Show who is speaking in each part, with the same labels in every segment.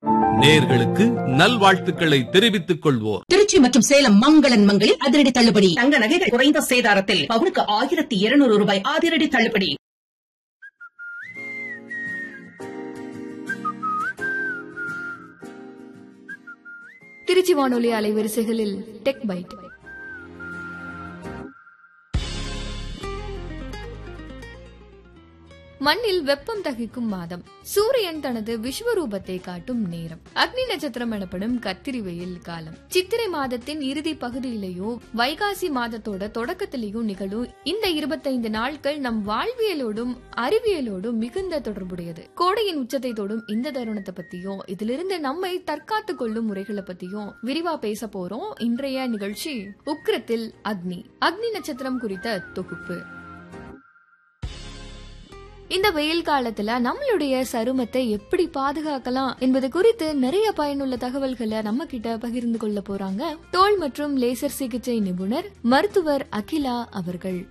Speaker 1: நேர்களுக்கு நல்வாழ்த்துக்களை தெரிவித்துக் கொள்வோர்
Speaker 2: திருச்சி மற்றும் சேலம் மங்களன் மங்களில் அதிரடி தள்ளுபடி
Speaker 3: தங்க நகைகள் குறைந்த சேதாரத்தில் பவுனுக்கு ஆயிரத்தி இருநூறு ரூபாய் அதிரடி தள்ளுபடி
Speaker 4: திருச்சி வானொலி அலைவரிசைகளில் டெக் பைட் மண்ணில் வெப்பம் தகிக்கும் மாதம் சூரியன் தனது விஸ்வரூபத்தை காட்டும் நேரம் அக்னி நட்சத்திரம் எனப்படும் கத்திரி வெயில் காலம் சித்திரை மாதத்தின் இறுதி பகுதியிலேயோ வைகாசி மாதத்தோட தொடக்கத்திலேயும் நிகழும் இந்த இருபத்தைந்து நாட்கள் நம் வாழ்வியலோடும் அறிவியலோடும் மிகுந்த தொடர்புடையது கோடையின் உச்சத்தை தொடும் இந்த தருணத்தை பத்தியும் இதிலிருந்து நம்மை தற்காத்துக் கொள்ளும் முறைகளை பத்தியும் விரிவா பேச போறோம் இன்றைய நிகழ்ச்சி உக்கிரத்தில் அக்னி அக்னி நட்சத்திரம் குறித்த தொகுப்பு இந்த வெயில் காலத்துல நம்மளுடைய சருமத்தை எப்படி பாதுகாக்கலாம் என்பது குறித்து நிறைய பயனுள்ள தகவல்களை நம்ம கிட்ட பகிர்ந்து கொள்ள போறாங்க தோல் மற்றும் லேசர் சிகிச்சை நிபுணர் மருத்துவர் அகிலா அவர்கள்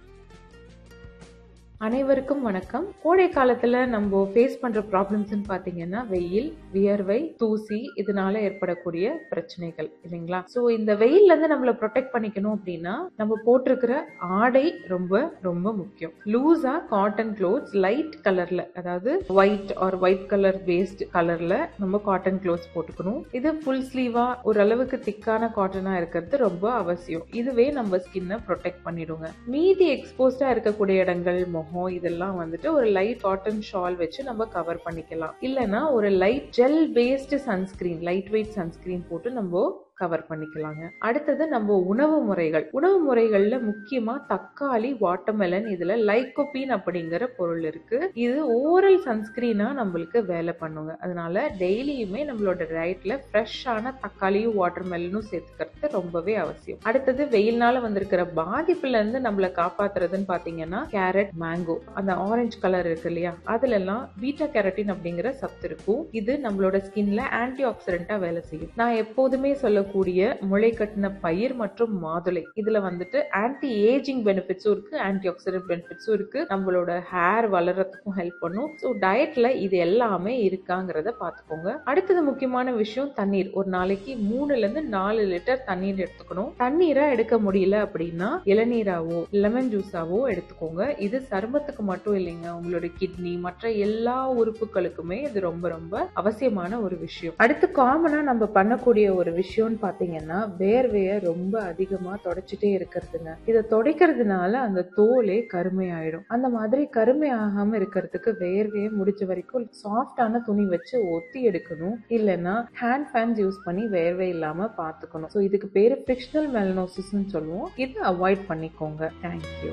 Speaker 5: அனைவருக்கும் வணக்கம் கோடை காலத்துல நம்ம ஃபேஸ் பண்ற ப்ராப்ளம்ஸ்னு பாத்தீங்கன்னா வெயில் வியர்வை தூசி இதனால ஏற்படக்கூடிய பிரச்சனைகள் இல்லைங்களா சோ இந்த வெயில்ல இருந்து நம்மள ப்ரொடெக்ட் பண்ணிக்கணும் அப்படின்னா நம்ம போட்டிருக்கிற ஆடை ரொம்ப ரொம்ப முக்கியம் லூஸா காட்டன் க்ளோத்ஸ் லைட் கலர்ல அதாவது white or white colour pastel கலர்ல நம்ம காட்டன் க்ளோத்ஸ் போட்டுக்கணும் இது ஃபுல் ஸ்லீவா ஓரளவுக்கு திக்கான காட்டனா இருக்கிறது ரொம்ப அவசியம் இதுவே நம்ம ஸ்கின்னை ப்ரொடெக்ட் பண்ணிடுங்க மீதி எக்ஸ்போஸ்டா இருக்கக்கூடிய இடங்கள் முகம் இதெல்லாம் வந்துட்டு ஒரு லைட் காட்டன் ஷால் வச்சு நம்ம கவர் பண்ணிக்கலாம் இல்லைன்னா ஒரு light gel based sunscreen light weight sunscreen போட்டு நம்ம கவர் பண்ணிக்கலாங்க அடுத்தது நம்ம உணவு முறைகள் உணவு முறைகள்ல முக்கியமா தக்காளி வாட்டர்மெலன் இதுல லைகோபீன் அப்படிங்கிற பொருள் இருக்கு இது ஓரல் சன்ஸ்கிரீனா நம்மளுக்கு வேலை பண்ணுங்க அதனால டெய்லியுமே நம்மளோட டயட்ல ஃப்ரெஷ்ஷான தக்காளியும் வாட்டர்மெலனும் சேர்த்துக்கிறது ரொம்பவே அவசியம் அடுத்தது வெயில்னால வந்திருக்கிற பாதிப்புல இருந்து நம்மளை காப்பாத்துறதுன்னு பாத்தீங்கன்னா கேரட் மேங்கோ அந்த ஆரஞ்சு கலர் இருக்கு இல்லையா அதுல எல்லாம் பீட்டா கேரட்டின் அப்படிங்கிற சத்து இருக்கும் இது நம்மளோட ஸ்கின்ல ஆன்டி ஆக்சிடென்டா வேலை செய்யும் நான் எப்போதுமே சொல்ல கூடிய முளை கட்டின பயிர் மற்றும் மாதுளை இதுல வந்துட்டு ஆன்டி ஏஜிங் பெனிஃபிட்ஸும் இருக்கு ஆன்டி ஆக்சிடென்ட் பெனிஃபிட்ஸும் இருக்கு நம்மளோட ஹேர் வளர்றதுக்கும் ஹெல்ப் பண்ணும் ஸோ டயட்ல இது எல்லாமே இருக்காங்கிறத பார்த்துக்கோங்க அடுத்தது முக்கியமான விஷயம் தண்ணீர் ஒரு நாளைக்கு மூணுல இருந்து நாலு லிட்டர் தண்ணீர் எடுத்துக்கணும் தண்ணீரை எடுக்க முடியல அப்படின்னா இளநீராவோ லெமன் ஜூஸாவோ எடுத்துக்கோங்க இது சருமத்துக்கு மட்டும் இல்லைங்க உங்களோட கிட்னி மற்ற எல்லா உறுப்புகளுக்குமே இது ரொம்ப ரொம்ப அவசியமான ஒரு விஷயம் அடுத்து காமனா நம்ம பண்ணக்கூடிய ஒரு விஷயம் பாத்தீங்கன்னா வேர்வைய ரொம்ப அதிகமா தொடச்சிட்டே இருக்கிறதுங்க இதை துடைக்கிறதுனால அந்த தோலே கருமையாயிடும் அந்த மாதிரி கருமை ஆகாம இருக்கிறதுக்கு வேர்வையை முடிஞ்ச வரைக்கும் சாஃப்டான துணி வச்சு ஒத்தி எடுக்கணும் இல்லைன்னா ஹேண்ட் ஃபேன்ஸ் யூஸ் பண்ணி வேர்வை இல்லாம பாத்துக்கணும் ஸோ இதுக்கு பேரு ஃபிக்ஷனல் மெலனோசிஸ்ன்னு சொல்லுவோம் இதை அவாய்ட் பண்ணிக்கோங்க தேங்க்யூ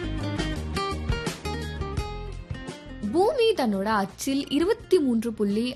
Speaker 4: பூமி தன்னோட அச்சில் இருபத்தி மூன்று புள்ளி